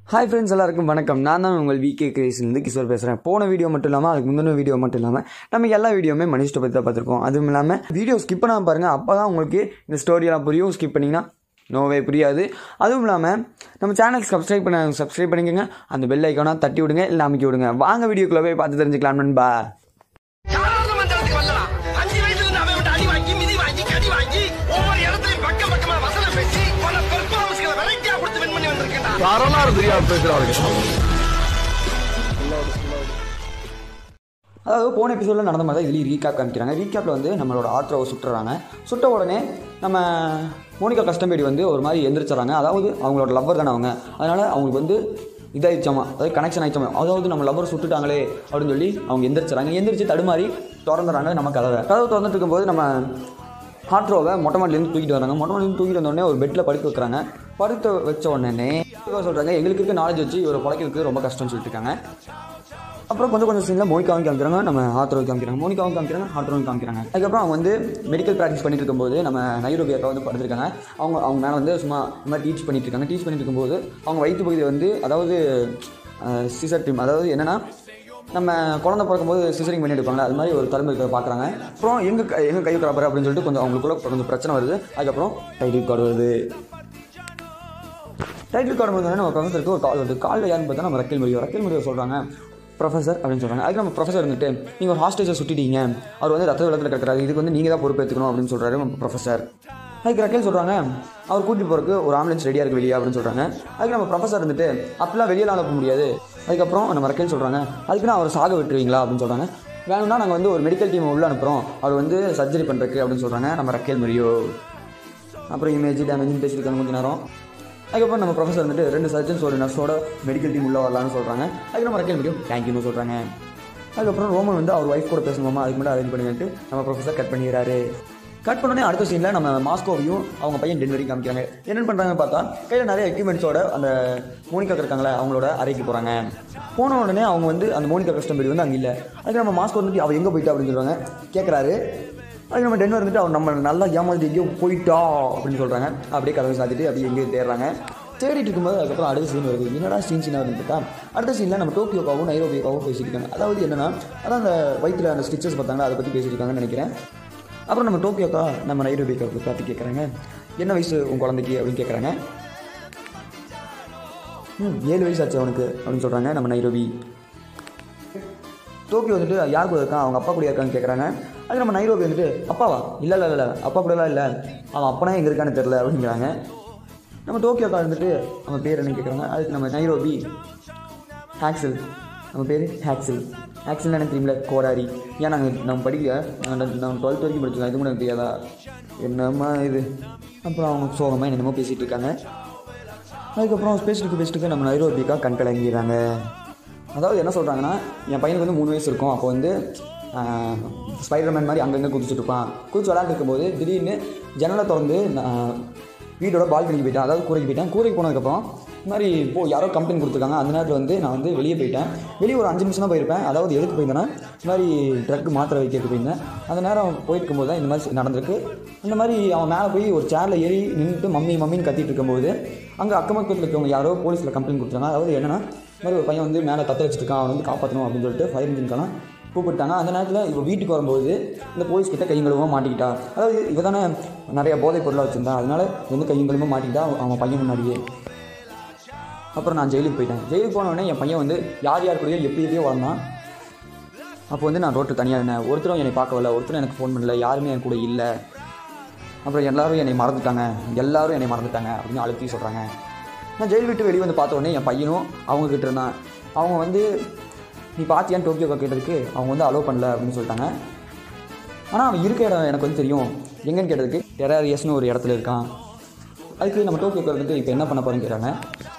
hi friends எல்லாருக்கும் வணக்கம் நான் தான் உங்கள் விகே கிரேஸ்லேருந்து கிஷோர் பேசுகிறேன் போன வீடியோ மட்டும் இல்லாமல் அதுக்கு முந்தின வீடியோ மட்டும் இல்லாமல் நம்ம எல்லா வீடியோவுமே மனிஷ்ட பற்றி தான் பார்த்துருக்கோம் அதுவும் இல்லாமல் வீடியோ ஸ்கிப் பண்ணாமல் பாருங்கள் அப்போ தான் உங்களுக்கு இந்த ஸ்டோரியெல்லாம் புரியும் ஸ்கிப் பண்ணிங்கன்னா நோவே புரியாது அதுவும் இல்லாமல் நம்ம சேனலுக்கு சப்ஸ்கிரைப் பண்ண சப்ஸ்கிரைப் பண்ணிக்கோங்க அந்த பெல் ஐக்கானா தட்டி விடுங்க இல்லை அமைக்க விடுங்க வாங்க வீடியோக்குள்ளே போய் பார்த்து தெரிஞ்சுக்கலாம் நண்பா சாதாரண மந்திரத்துக்கு வரலாம் அஞ்சு வயசுல இருந்து அவன் விட்டு அடி வாங்கி மிதி வாங்கி கடி வாங்கி ஒவ்வொரு இடத்துலயும் பக்கம் பக்கமா வசனம் பேசி பல பெர்ஃபார்மன்ஸ்களை வெரைட்டியா கொடுத்து வின் பண்ணி வந்திருக்கேன் வரலாறு தெரியாம பேசுறாங்க அதாவது போன எபிசோடில் நடந்த மாதிரி தான் இதுலேயும் ரீகேப் காமிக்கிறாங்க ரீகேப்பில் வந்து நம்மளோட ஆத்ரோவை சுட்டுறாங்க சுட்ட உடனே நம்ம மோனிகா கஸ்டம்பேடி வந்து ஒரு மாதிரி எந்திரிச்சிடறாங்க அதாவது அவங்களோட லவ்வர் தானே அவங்க அதனால் அவங்களுக்கு வந்து இதாகிடுச்சாமா அதாவது கனெக்ஷன் ஆயிடுச்சாமா அதாவது நம்ம லவ்வர் சுட்டுட்டாங்களே அப்படின்னு சொல்லி அவங்க எந்திரிச்சிடறாங்க எந்திரிச்சு தடுமாறி திறந்துடுறாங்க நம்ம கதவை கதவை திறந்துட்டு இருக்கும்போது நம்ம ஹாட்ரோவை மொட்டை மாடிலேருந்து தூக்கிட்டு வராங்க மொட்டை மாடிலேருந்து தூக்கிட்டு வந்த உடனே ஒரு பெட்டில் படுக்க வைக்கிறாங்க படுக்க வச்ச உடனே சொல்கிறாங்க எங்களுக்கு இருக்க நாலேஜ் வச்சு இவரை பழைக்கிறதுக்கு ரொம்ப கஷ்டம்னு சொல்லிட்டு இருக்காங்க அப்புறம் கொஞ்சம் கொஞ்சம் சீனில் மோனிகாவும் காமிக்கிறாங்க நம்ம ஹாத்ரோவும் காமிக்கிறாங்க மோனிகாவும் காமிக்கிறாங்க ஹாத்ரோவும் காமிக்கிறாங்க அதுக்கப்புறம் அவங்க வந்து மெடிக்கல் ப்ராக்டிஸ் பண்ணிட்டு இருக்கும்போது நம்ம நைரோபி அக்கா வந்து படுத்திருக்காங்க அவங்க அவங்க மேலே வந்து சும்மா இந்த மாதிரி டீச் பண்ணிட்டு இருக்காங்க டீச் பண்ணிட்டு இருக்கும்போது அவங்க வயிற்று பகுதி வந்து அதாவது சிசர் டீம் அதாவது என்னன்னா நம்ம குழந்தை பிறக்கும்போது சிசரிங் பண்ணி எடுப்பாங்க அது மாதிரி ஒரு தலைமை இருக்கிறத பார்க்குறாங்க அப்புறம் எங்க க- எங்க கை கிடப்பாரு அப்படின்னு சொல்லிட்டு கொஞ்சம் அவங்களுக்குள்ள கொஞ்சம் பிரச்சனை வருது அதுக்கப்புறம் டைட்டில் கார்டு வருது டைட்டில் கார்டு வந்து நம்ம ப்ரொஃபஸருக்கு ஒரு கால் வருது காலில் யாருன்னு பார்த்தா நம்ம ரக்கேல் மரியோ ரக்கேல் மரியோ சொல்கிறாங்க ப்ரொஃபஸர் அப்படின்னு சொல்கிறாங்க அதுக்கு நம்ம ப்ரொஃபஸர் வந்துட்டு நீங்கள் ஒரு ஹாஸ்டேஜை சுட்டிட்டீங்க அவர் வந்து ரத்த வெள்ளத்தில் கிடக்கிறாரு இதுக்கு வந்து நீங்கள் தான் பொறுப்பேற்றுக்கணும் அப்படின்னு சொல்கிறாரு நம்ம ப்ரொஃபஸர் அதுக்கு ரக்கேல் சொல்கிறாங்க அவர் கூட்டிட்டு போகிறதுக்கு ஒரு ஆம்புலன்ஸ் ரெடியாக இருக்கு வெளியே அப்படின்னு சொல்கிறாங்க அதுக்கு நம்ம ப்ரொஃபஸர் இருந்துட்டு அப்படிலாம் வெளியெல்லாம் அனுப்ப முடியாது அதுக்கப்புறம் நம்ம ரக்கேல் சொல்கிறாங்க அதுக்கு நான் அவர் சாக விட்டுருவீங்களா அப்படின்னு சொல்கிறாங்க வேணும்னா நாங்கள் வந்து ஒரு மெடிக்கல் டீம் உள்ளே அனுப்புகிறோம் அவர் வந்து சர்ஜரி பண்ணுறதுக்கு அப்படின்னு சொல்கிறாங்க நம்ம ரக்கேல் மரியோ அப்புறம் இமேஜ் டேமேஜ்னு பேசியிருக்காங்க கொஞ்ச நேரம் அதுக்கப்புறம் நம்ம ப்ரொஃபஸர் வந்துட்டு ரெண்டு சர்ஜன்ஸ் ஒரு நர்ஸோட மெடிக்கல் டீம் உள்ள வரலாம்னு சொல்கிறாங்க அதுக்கு நம்ம ரக்கேல் முடியும் தேங்க்யூன்னு சொல்கிறாங்க அதுக்கப்புறம் ரோமன் வந்து அவர் ஒய்ஃப் கூட பேசணுமா அதுக்கு மட்டும் அரேஞ்ச் பண்ணிட்டு நம்ம ப்ரொஃபஸர் கட் பண்ணிடுறாரு கட் பண்ணோடனே அடுத்த சீனில் நம்ம மாஸ்கோவையும் அவங்க பையன் டென்வரி காமிக்கிறாங்க என்னென்னு பண்ணுறாங்கன்னு பார்த்தா கையில் நிறைய எக்யூப்மெண்ட்ஸோட அந்த மோனிகா இருக்காங்களே அவங்களோட அறைக்கு போகிறாங்க போன உடனே அவங்க வந்து அந்த மோனிகா கஸ்டமரி வந்து அங்கே இல்லை அதுக்கு நம்ம மாஸ்கோ வந்துட்டு அவள் எங்கே போயிட்டா அப்படின்னு சொல்கிறாங்க கேட்குறாரு அதுக்கு நம்ம டென்வர் வந்துட்டு அவர் நம்ம நல்லா ஏமாந்து எங்கேயோ போயிட்டா அப்படின்னு சொல்கிறாங்க அப்படியே கதவை சாத்திட்டு அப்படியே எங்கேயோ தேடுறாங்க தேடிட்டு இருக்கும்போது அதுக்கப்புறம் அடுத்த சீன் வருது என்னடா சீன் சீனாக வருதுன்னு பார்த்தா அடுத்த சீனில் நம்ம டோக்கியோக்காவும் நைரோபியோக்காவும் பேசியிருக்காங்க அதாவது என்னன்னா அதான் அந்த வயிற்றில் அந்த ஸ்டிச்சஸ் பார்த்தாங்களா அதை பற்றி பேசியிருக்காங்கன்னு நினைக்கிறேன் அப்புறம் நம்ம டோக்கியோக்கா நம்ம நைரோபியோக்காவுக்கு பார்த்து கேட்குறாங்க என்ன வயசு உன் குழந்தைக்கு அப்படின்னு கேட்குறாங்க ம் ஏழு வயசு ஆச்சு அவனுக்கு அப்படின்னு சொல்கிறாங்க நம்ம நைரோபி டோக்கியோ வந்துட்டு யார் கூட இருக்கான் அவங்க அப்பா கூட இருக்கான்னு கேட்குறாங்க அது நம்ம நைரோபி வந்துட்டு அப்பாவா இல்லை இல்லை இல்லை அப்பா கூடலாம் இல்லை அவன் அப்பனா எங்கே இருக்கான்னு தெரில அப்படிங்கிறாங்க நம்ம டோக்கியோக்கா வந்துட்டு அவன் பேர் என்ன கேட்குறாங்க அதுக்கு நம்ம நைரோபி ஹாக்ஸில் நம்ம பேர் ஹாக்ஸில் ஹாக்ஸில் எனக்கு தெரியல கோடாரி ஏன் நாங்கள் நம்ம படிக்கல நாங்கள் நான் டுவெல்த் வரைக்கும் படிச்சிருக்கோம் இது கூட எனக்கு தெரியாதா என்னம்மா இது அப்புறம் அவங்க சோகமாக என்னமோ பேசிகிட்டு இருக்காங்க அதுக்கப்புறம் பேசிட்டு பேசிட்டு நம்ம நைரோபிக்கா கண் கலங்கிறாங்க அதாவது என்ன சொல்கிறாங்கன்னா என் பையனுக்கு வந்து மூணு வயசு இருக்கும் அப்போ வந்து ஸ்பைடர்மேன் மாதிரி அங்கங்கே குதிச்சுட்டு இருப்பான் குதிச்சு விளாண்டு இருக்கும்போது திடீர்னு ஜன்னலை திறந்து நான் வீட்டோட பால்கனிக்கு போயிட்டேன் அதாவது கூரைக்கு போயிட்டேன் கூரைக்கு போனதுக்கப்புறம் இந்த மாதிரி இப்போ யாரோ கம்ப்ளைண்ட் கொடுத்துருக்காங்க அந்த நேரத்தில் வந்து நான் வந்து வெளியே போயிட்டேன் வெளியே ஒரு அஞ்சு நிமிஷம் தான் போயிருப்பேன் அதாவது எதுக்கு போயிருந்தேன்னா இந்த மாதிரி ட்ரக் மாத்திரை வைக்கிறதுக்கு போயிருந்தேன் அந்த நேரம் போயிட்டு இருக்கும்போது தான் இந்த மாதிரி நடந்திருக்கு அந்த மாதிரி அவன் மேலே போய் ஒரு சேரில் ஏறி நின்றுட்டு மம்மி மம்மின்னு கத்திட்டு இருக்கும்போது அங்கே அக்கம் பக்கத்தில் இருக்கவங்க யாரோ போலீஸில் கம்ப்ளைண்ட் கொடுத்துருக்காங்க அதாவது என்னன்னா இந்த மாதிரி ஒரு பையன் வந்து மேலே தத்த வச்சுட்டு இருக்கான் அவனை வந்து காப்பாற்றணும் அப்படின்னு சொல்லிட்டு ஃபயர் இன்ஜின்கெல்லாம் கூப்பிட்டாங்க அந்த நேரத்தில் இவ வீட்டுக்கு வரும்போது இந்த போலீஸ் கிட்ட கையங்களுமா மாட்டிக்கிட்டா அதாவது இவ தானே நிறைய போதைப் பொருளாக வச்சுருந்தா அதனால வந்து கையங்களுமா மாட்டிக்கிட்டா அவன் அவன் பையன் முன்னாடியே அப்புறம் நான் ஜெயிலுக்கு போயிட்டேன் ஜெயிலுக்கு போன உடனே என் பையன் வந்து யார் யார் கூடயோ எப்படி எப்படியோ வந்தான் அப்போ வந்து நான் ரோட்டில் தனியாக இருந்தேன் ஒருத்தரும் என்னை பார்க்க வரல ஒருத்தரும் எனக்கு ஃபோன் பண்ணல யாருமே என் கூட இல்லை அப்புறம் எல்லாரும் என்னை மறந்துட்டாங்க எல்லாரும் என்னை மறந்துட்டாங்க அப்படின்னு அழுத்தி சொல்கிறாங்க நான் ஜெயில் விட்டு வெளியே வந்து பார்த்த உடனே என் பையனும் அவங்க கிட்ட இருந்தான் அவங்க வந்து நீ பார்த்தியான்னு டோக்கியோக்கா கேட்டதுக்கு அவங்க வந்து அலோவ் பண்ணல அப்படின்னு சொல்லிட்டாங்க ஆனால் அவன் இருக்க இடம் எனக்கு வந்து தெரியும் எங்கன்னு கேட்டதுக்கு டெராரியஸ்னு ஒரு இடத்துல இருக்கான் அதுக்கு நம்ம டோக்கியோக்கா வந்துட்டு இப்போ என்ன பண்ண போகிறேன்னு கேட்டாங்க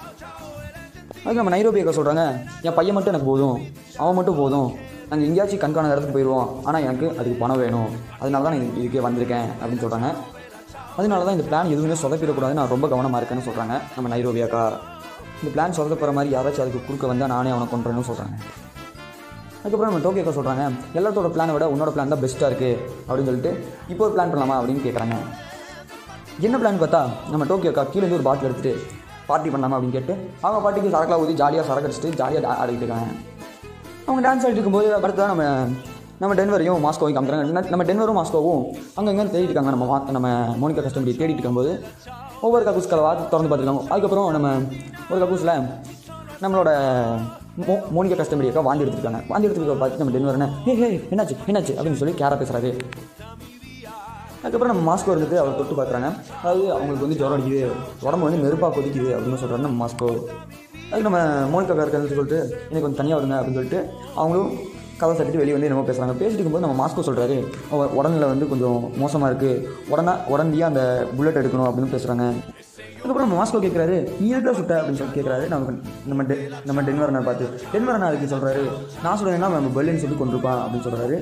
அதுக்கு நம்ம நைரோபியக்கா சொல்கிறாங்க என் பையன் மட்டும் எனக்கு போதும் அவன் மட்டும் போதும் நாங்கள் எங்கேயாச்சும் கண்காண இடத்துக்கு போயிடுவோம் ஆனால் எனக்கு அதுக்கு பணம் வேணும் அதனால தான் நான் இது- இதுக்கே வந்திருக்கேன் அப்படின்னு சொல்கிறாங்க அதனால தான் இந்த பிளான் எதுவுமே சொதப்பிடக்கூடாது நான் ரொம்ப கவனமாக இருக்கேன்னு சொல்கிறாங்க நம்ம நைரோபியாக்கா இந்த பிளான் சொதப்புற மாதிரி யாராச்சும் அதுக்கு குறுக்க வந்தால் நானே அவனை கொண்டுறேன்னு சொல்கிறாங்க அதுக்கப்புறம் நம்ம டோக்கியோக்கா சொல்கிறாங்க எல்லாத்தோட பிளானை விட உன்னோட பிளான் தான் பெஸ்ட்டாக இருக்குது அப்படின்னு சொல்லிட்டு இப்போ ஒரு பிளான் பண்ணலாமா அப்படின்னு கேட்குறாங்க என்ன பிளான் பார்த்தா நம்ம டோக்கியோக்கா கீழே இருந்து ஒரு பாட்டில் எடுத்துட்டு பார்ட்டி பண்ணலாமா அப்படின்னு கேட்டு அவங்க பாட்டிக்கு சரக்குலாம் ஊற்றி ஜாலியாக சரக்கு அடிச்சுட்டு ஜாலியாக ஆடிட்டு இருக்காங்க அவங்க டான்ஸ் ஆடிட்டு இருக்கும்போது அடுத்து நம்ம நம்ம டென்வரையும் மாஸ்கோவையும் காமிக்கிறாங்க நம்ம- நம்ம டென்வரும் மாஸ்கோவும் அங்கே எங்கே தேடிட்டு இருக்காங்க நம்ம மா- நம்ம மோனிகா கஸ்டமரி தேடிட்டு இருக்கும்போது ஒவ்வொரு கக்கூஸ் கலவா திறந்து பார்த்துருக்காங்க அதுக்கப்புறம் நம்ம ஒரு கக்கூஸில் நம்மளோட மோ மோனிகா கஸ்டமரி அக்கா வாந்தி எடுத்துருக்காங்க வாந்தி எடுத்துருக்க பார்த்து நம்ம டென்வர் என்ன ஹே ஹே என்னாச்சு என்னாச்சு அப்படின்னு சொல்லி கேரா பேசுகிறாரு அதுக்கப்புறம் நம்ம மாஸ்கோ இருந்துட்டு அவர் தொட்டு பார்க்குறாங்க அதாவது அவங்களுக்கு வந்து ஜுரம் அடிக்குது உடம்பு வந்து நெருப்பாக கொதிக்குது அப்படின்னு சொல்கிறாங்க நம்ம மாஸ்கோ அதுக்கு நம்ம மோனிகா இருக்கான்னு சொல்லிட்டு எனக்கு கொஞ்சம் தனியாக வருங்க அப்படின்னு சொல்லிட்டு அவங்களும் கதை தட்டிட்டு வெளியே வந்து என்னமோ பேசுகிறாங்க பேசிட்டு இருக்கும்போது நம்ம மாஸ்கோ சொல்கிறாரு உடனில் வந்து கொஞ்சம் மோசமாக இருக்குது உடனே உடனடியாக அந்த புல்லட் எடுக்கணும் அப்படின்னு பேசுகிறாங்க அதுக்கப்புறம் நம்ம மாஸ்கோ கேட்குறாரு நீ எதுக்கு சுட்ட அப்படின்னு சொல்லி கேட்குறாரு நம்ம நம்ம டெ நம்ம டென்வரனை பார்த்து டென்வரனா அதுக்கு சொல்கிறாரு நான் சொல்கிறேன்னா நம்ம பெல்லின்னு சொல்லி கொண்டிருப்பான் அப்படின்னு சொல்கிறாரு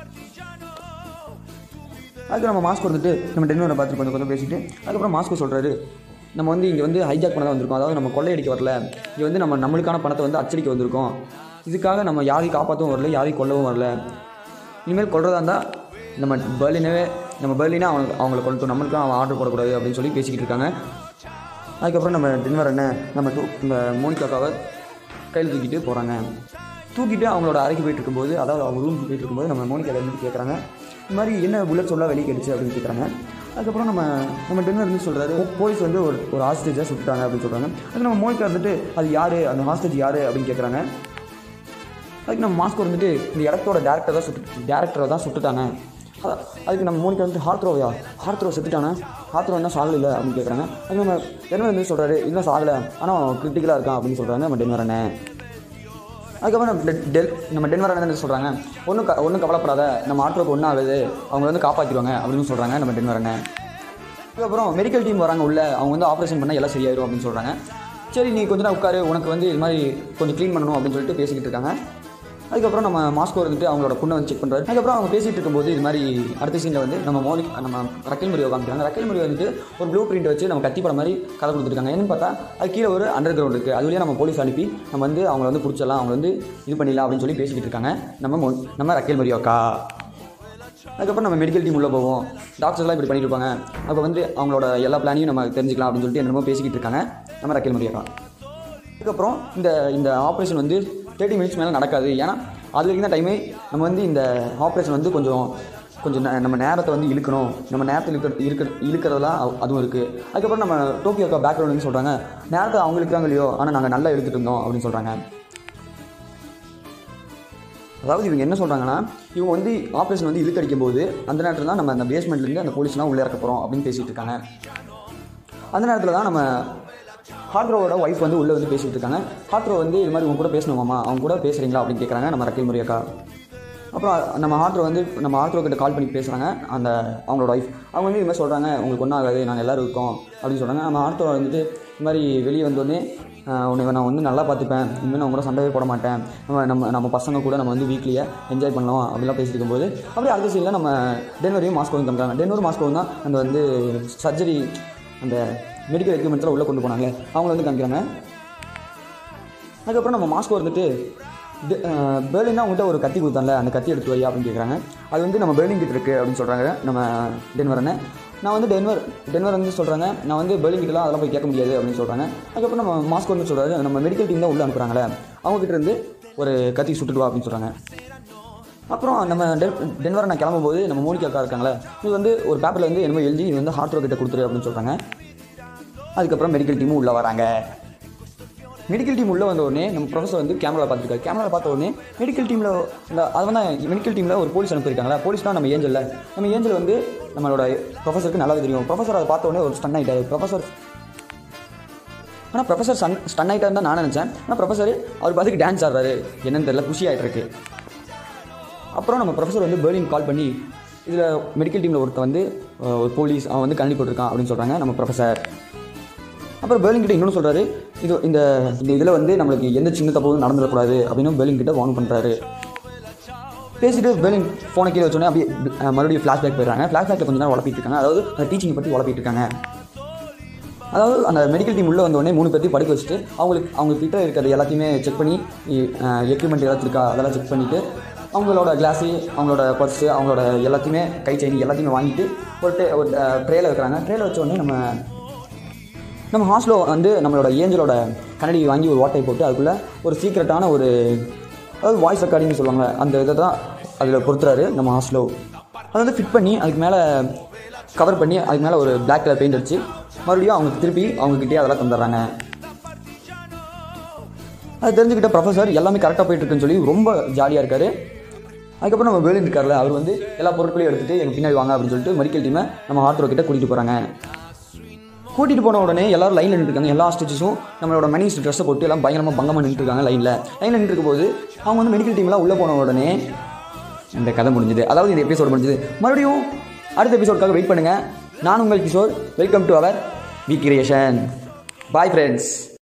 அதுக்கு நம்ம மாஸ்க் வந்துட்டு நம்ம டென்வரை பார்த்துட்டு கொஞ்சம் கொஞ்சம் பேசிட்டு அதுக்கப்புறம் மாஸ்கோ சொல்கிறாரு நம்ம வந்து இங்கே வந்து ஹைஜாக் பண்ண தான் வந்திருக்கோம் அதாவது நம்ம கொள்ளையடிக்க வரல இங்கே வந்து நம்ம நம்மளுக்கான பணத்தை வந்து அச்சடிக்க வந்திருக்கோம் இதுக்காக நம்ம யாரையும் காப்பாற்றவும் வரல யாரையும் கொல்லவும் வரல இனிமேல் கொள்றதா இருந்தால் நம்ம பெர்லினவே நம்ம பெர்லினே அவங்க அவங்கள கொண்டு நம்மளுக்கும் அவன் ஆர்டர் போடக்கூடாது அப்படின்னு சொல்லி பேசிக்கிட்டு இருக்காங்க அதுக்கப்புறம் நம்ம டின்வர் என்ன நம்ம தூ இந்த மோனிகாக்காவை கையில் தூக்கிட்டு போகிறாங்க தூக்கிட்டு அவங்களோட அறைக்கு போயிட்டு இருக்கும்போது அதாவது அவங்க ரூமுக்கு போயிட்டு இருக்கும்போது நம்ம மோனிகா இருந்து கேட்குறாங்க இந்த மாதிரி என்ன புல்லட் சொல்ல வெளியே கிடைச்சு அப்படின்னு கேட்குறாங்க அதுக்கப்புறம் நம்ம நம்ம டின்னர் இருந்து சொல்கிறாரு போலீஸ் வந்து ஒரு ஒரு ஹாஸ்டேஜாக சுட்டுட்டாங்க அப்படின்னு சொல்கிறாங்க அது நம்ம மோனிகா இருந்துட்டு அது யார் அந்த ஹாஸ்டேஜ் யார் அப்படின்னு கேட்குறாங்க அதுக்கு நம்ம மாஸ்கோ வந்துட்டு இந்த இடத்தோட டேரக்டர் தான் சுட்டு டேரக்டரை தான் சுட்டுட்டாங்க அதான் அதுக்கு நம்ம மோனிகா வந்து ஹார்த்ரோவையா ஹார்த்ரோ செத்துட்டானே ஹார்த்ரோ என்ன சாகல இல்லை அப்படின்னு கேட்குறாங்க அது நம்ம டென்வர் வந்து சொல்கிறாரு இன்னும் சாகலை ஆனால் கிரிட்டிக்கலாக இருக்கான் அப்படின்னு சொல்கிறாங்க நம்ம டென்வர் அண்ணன் அதுக்கப்புறம் நம்ம டெ- டெல் நம்ம டென்வர் அண்ணன் என்ன சொல்கிறாங்க ஒன்றும் க ஒன்றும் கவலைப்படாத நம்ம ஆட்டோக்கு ஒன்றும் ஆகுது அவங்க வந்து காப்பாற்றிடுவாங்க அப்படின்னு சொல்கிறாங்க நம்ம டென்வர் அண்ணன் அதுக்கப்புறம் மெடிக்கல் டீம் வராங்க உள்ள அவங்க வந்து ஆப்ரேஷன் பண்ணால் எல்லாம் சரியாயிரும் அப்படின்னு சொல்கிறாங்க சரி நீ கொஞ்ச நேரம் உட்காரு உனக்கு வந்து இது மாதிரி கொஞ்சம் க்ளீன் பண்ணணும் அப்படின்னு சொல்லிட்டு பேசிக்கிட்டு இருக்காங்க அதுக்கப்புறம் நம்ம மாஸ்கோ இருந்துட்டு அவங்களோட பொண்ணை வந்து செக் பண்ணுறாரு அதுக்கப்புறம் அவங்க பேசிட்டு இருக்கும்போது இது மாதிரி அடுத்த சீனில் வந்து நம்ம மோனி நம்ம ரக்கல் முறியோ காமிக்கிறாங்க ரக்கல் முறியோ வந்துட்டு ஒரு ப்ளூ பிரிண்ட் வச்சு நம்ம கத்தி படம் மாதிரி கதை கொடுத்துருக்காங்க என்னன்னு பார்த்தா அது கீழே ஒரு அண்டர் கிரவுண்ட் இருக்குது அது வழியாக நம்ம போலீஸ் அனுப்பி நம்ம வந்து அவங்கள வந்து பிடிச்சிடலாம் அவங்க வந்து இது பண்ணிடலாம் அப்படின்னு சொல்லி பேசிக்கிட்டு இருக்காங்க நம்ம மோ- நம்ம ரக்கல் முறியோக்கா அதுக்கப்புறம் நம்ம மெடிக்கல் டீம் உள்ளே போவோம் டாக்டர்ஸ்லாம் இப்படி பண்ணிட்டு இருப்பாங்க அப்போ வந்து அவங்களோட எல்லா பிளானையும் நம்ம தெரிஞ்சுக்கலாம் அப்படின்னு சொல்லிட்டு என்னமோ பேசிக்கிட்டு இருக்காங்க நம்ம ரக்கல் முறியக்கா அதுக்கப்புறம் இந்த இந்த ஆப்ரேஷன் வந்து தேர்ட்டி மினிட்ஸ் மேலே நடக்காது ஏன்னா அது வரைக்கும் தான் டைமே நம்ம வந்து இந்த ஆப்ரேஷன் வந்து கொஞ்சம் கொஞ்சம் நே- நம்ம நேரத்தை வந்து இழுக்கணும் நம்ம நேரத்தை இழுக்க இழுக்க இழுக்கிறதெல்லாம் அது- அதுவும் இருக்குது அதுக்கப்புறம் நம்ம டோக்கியோக்கா பேக்ரவுண்ட் வந்து சொல்கிறாங்க நேரத்தை அவங்க இழுக்கிறாங்க இல்லையோ ஆனால் நாங்கள் நல்லா இழுத்துட்டு இருந்தோம் அப்படின்னு சொல்கிறாங்க அதாவது இவங்க என்ன சொல்கிறாங்கன்னா இவங்க வந்து ஆப்ரேஷன் வந்து இழுக்கடிக்கும் போது அந்த நேரத்தில் தான் நம்ம அந்த பேஸ்மெண்ட்லேருந்து அந்த போலீஸ்லாம் உள்ளே இறக்க போகிறோம் அப்படின்னு பேசிகிட்டு இருக்காங்க அந்த நேரத்தில் தான் நம்ம ஹார்த்ரோவோட ஒய்ஃப் வந்து உள்ளே வந்து பேசிகிட்டு இருக்காங்க ஹார்த்ரோ வந்து இது மாதிரி உங்க கூட பேசணுமாமா அவங்க கூட பேசுகிறீங்களா அப்படின்னு கேட்குறாங்க நம்ம ரக்கில் முரியக்கா அப்புறம் நம்ம ஹார்த்ரோ வந்து நம்ம ஹார்த்ரோ கிட்ட கால் பண்ணி பேசுகிறாங்க அந்த அவங்களோட ஒய்ஃப் அவங்க வந்து இது மாதிரி சொல்கிறாங்க உங்களுக்கு ஒன்றும் ஆகாது நாங்கள் எல்லோரும் இருக்கோம் அப்படின்னு சொல்கிறாங்க நம்ம ஹார்த்ரோ வந்துட்டு இது மாதிரி வெளியே வந்தோடனே உன்னை நான் வந்து நல்லா பார்த்துப்பேன் இனிமேல் நான் கூட சண்டையே போட மாட்டேன் நம்ம நம்ம நம்ம பசங்க கூட நம்ம வந்து வீக்லியை என்ஜாய் பண்ணலாம் அப்படிலாம் பேசிட்டு இருக்கும்போது அப்படியே அடுத்த சீனில் நம்ம டென்வரையும் மாஸ்கோவும் காமிக்கிறாங்க டென்வரும் மாஸ்கோவும் தான் அந்த வந்து சர்ஜரி அந்த மெடிக்கல் எக்யூப்மெண்ட்ஸில் உள்ளே கொண்டு போனாங்க அவங்கள வந்து காமிக்கிறாங்க அதுக்கப்புறம் நம்ம மாஸ்கோ வந்துட்டு டெ- அஹ் பெர்லினா அவங்ககிட்ட ஒரு கத்தி கொடுத்தான்ல அந்த கத்தி எடுத்து வை அப்படின்னு கேட்குறாங்க அது வந்து நம்ம பெர்லின் கிட்ட இருக்குது அப்படின்னு சொல்கிறாங்க நம்ம டென்வரனை நான் வந்து டென்வர் டென்வர் வந்து சொல்கிறாங்க நான் வந்து பெர்லின் கிட்டலாம் அதெல்லாம் போய் கேட்க முடியாது அப்படின்னு சொல்கிறாங்க அதுக்கப்புறம் நம்ம மாஸ்கோ வந்து சொல்கிறாரு நம்ம மெடிக்கல் டீம் தான் உள்ளே அனுப்புகிறாங்களே அவங்ககிட்ட இருந்து ஒரு கத்தி சுட்டுட்டு வா அப்படின்னு சொல்கிறாங்க அப்புறம் நம்ம டென் டென்வரை நான் கிளம்பும்போது நம்ம மோனிகா அக்கா இருக்காங்களே இது வந்து ஒரு பேப்பரில் வந்து என்னமோ எழுதி இது வந்து ஹார்ட்ரோ கிட்ட கொடுத்துரு அப்படின்னு சொல்கிறாங்க அதுக்கப்புறம் மெடிக்கல் டீமும் உள்ளே வராங்க மெடிக்கல் டீம் உள்ளே வந்த உடனே நம்ம ப்ரொஃபஸர் வந்து கேமரா பார்த்துருக்காரு கேமரா பார்த்த உடனே மெடிக்கல் டீமில் இந்த அது வந்து மெடிக்கல் டீமில் ஒரு போலீஸ் அனுப்பியிருக்காங்களா போலீஸ் தான் நம்ம ஏஞ்சலில் நம்ம ஏஞ்சல் வந்து நம்மளோட ப்ரொஃபஸருக்கு நல்லாவே தெரியும் ப்ரொஃபஸர் அதை பார்த்த உடனே ஒரு ஸ்டன் ஆகிட்டாரு ப்ரொஃபஸர் ஆனால் ப்ரொஃபஸர் சன் ஸ்டன் ஆகிட்டாருன்னு தான் நான் நினச்சேன் ஆனால் ப்ரொஃபஸர் அவர் பாட்டுக்கு டான்ஸ் ஆடுறாரு என்னன்னு தெரியல குஷி ஆகிட்டு இருக்கு அப்புறம் நம்ம ப்ரொஃபஸர் வந்து பெர்லின் கால் பண்ணி இதில் மெடிக்கல் டீமில் ஒருத்தன் வந்து அஹ், ஒரு போலீஸ் அவன் வந்து கல்வி போட்டிருக்கான் அப்படின்னு சொல்கிறாங்க நம்ம ப்ரொஃபஸர் அப்புறம் பெர்லின் கிட்ட இன்னொன்று சொல்கிறாரு இது இந்த இந்த இதில் வந்து நம்மளுக்கு எந்த சின்ன தப்பும் நடந்துடக்கூடாது அப்படின்னு பெர்லின் கிட்ட வார்ன் பண்ணுறாரு பேசிட்டு பெர்லின் ஃபோனை கீழே வச்சோடனே அப்படியே அஹ், மறுபடியும் ஃப்ளாஷ்பேக் போயிடுறாங்க ஃப்ளாஷ்பேக்கில் கொஞ்சம் நேரம் உழப்பிட்டு இருக்காங்க அதாவது டீச்சிங் பற்றி உழப்பிட்டு இருக்காங்க அதாவது அந்த மெடிக்கல் டீம் உள்ளே வந்தோடனே மூணு பேர்த்தையும் படுக்க வச்சுட்டு அவங்களுக்கு அவங்க கிட்ட இருக்கிறது எல்லாத்தையுமே செக் பண்ணி எக்யூப்மெண்ட் ஏதாச்சும் இருக்கா அதெல்லாம் செக் பண்ணிவிட்டு அவங்களோட கிளாஸு அவங்களோட பர்ஸு அவங்களோட எல்லாத்தையுமே கை செயின் எல்லாத்தையுமே வாங்கிட்டு ஒரு ட்ரே ஒரு ட்ரேயில் வைக்கிறாங்க ட்ரேயில் வச்ச உடனே நம்ம நம்ம ஹாஸ்டலோ வந்து நம்மளோட ஏஞ்சலோட கண்ணாடி வாங்கி ஒரு ஓட்டை போட்டு அதுக்குள்ளே ஒரு சீக்ரெட்டான ஒரு அதாவது வாய்ஸ் ரெக்கார்டிங்னு சொல்லுவாங்க அந்த இதை தான் அதில் பொறுத்துறாரு நம்ம ஹாஸ்டலோ அதை வந்து ஃபிட் பண்ணி அதுக்கு மேலே கவர் பண்ணி அதுக்கு மேலே ஒரு Black கலர் பெயிண்ட் அடிச்சு மறுபடியும் அவங்க திருப்பி அவங்கக்கிட்டே அதெல்லாம் தந்துடுறாங்க அது தெரிஞ்சுக்கிட்ட ப்ரொஃபஸர் எல்லாமே கரெக்டாக போயிட்டு இருக்குன்னு சொல்லி ரொம்ப ஜாலியாக இருக்காரு அதுக்கப்புறம் நம்ம வேலு இருக்கார்ல அவர் வந்து எல்லா பொருட்களையும் எடுத்துகிட்டு எங்கள் பின்னாடி வாங்க அப்படின்னு சொல்லிட்டு மெடிக்கல் டீமை நம்ம ஆர்த்தரோ கிட்ட கூட்டிகிட்டு போகிறாங்க கூட்டிகிட்டு போன உடனே எல்லாரும் லைனில் நின்றுருக்காங்க எல்லா ஸ்டிச்சஸும் நம்மளோட மணி ட்ரெஸ்ஸை போட்டு எல்லாம் பயங்கரமாக பங்கமாக நின்றுருக்காங்க லைனில் லைனில் நின்று போது அவங்க வந்து மெடிக்கல் டீம்லாம் உள்ளே போன உடனே இந்த கதை முடிஞ்சுது அதாவது இந்த எபிசோட் முடிஞ்சுது மறுபடியும் அடுத்த எபிசோடுக்காக வெயிட் பண்ணுங்கள் நான் உங்கள் Kishore welcome to our V creation bye friends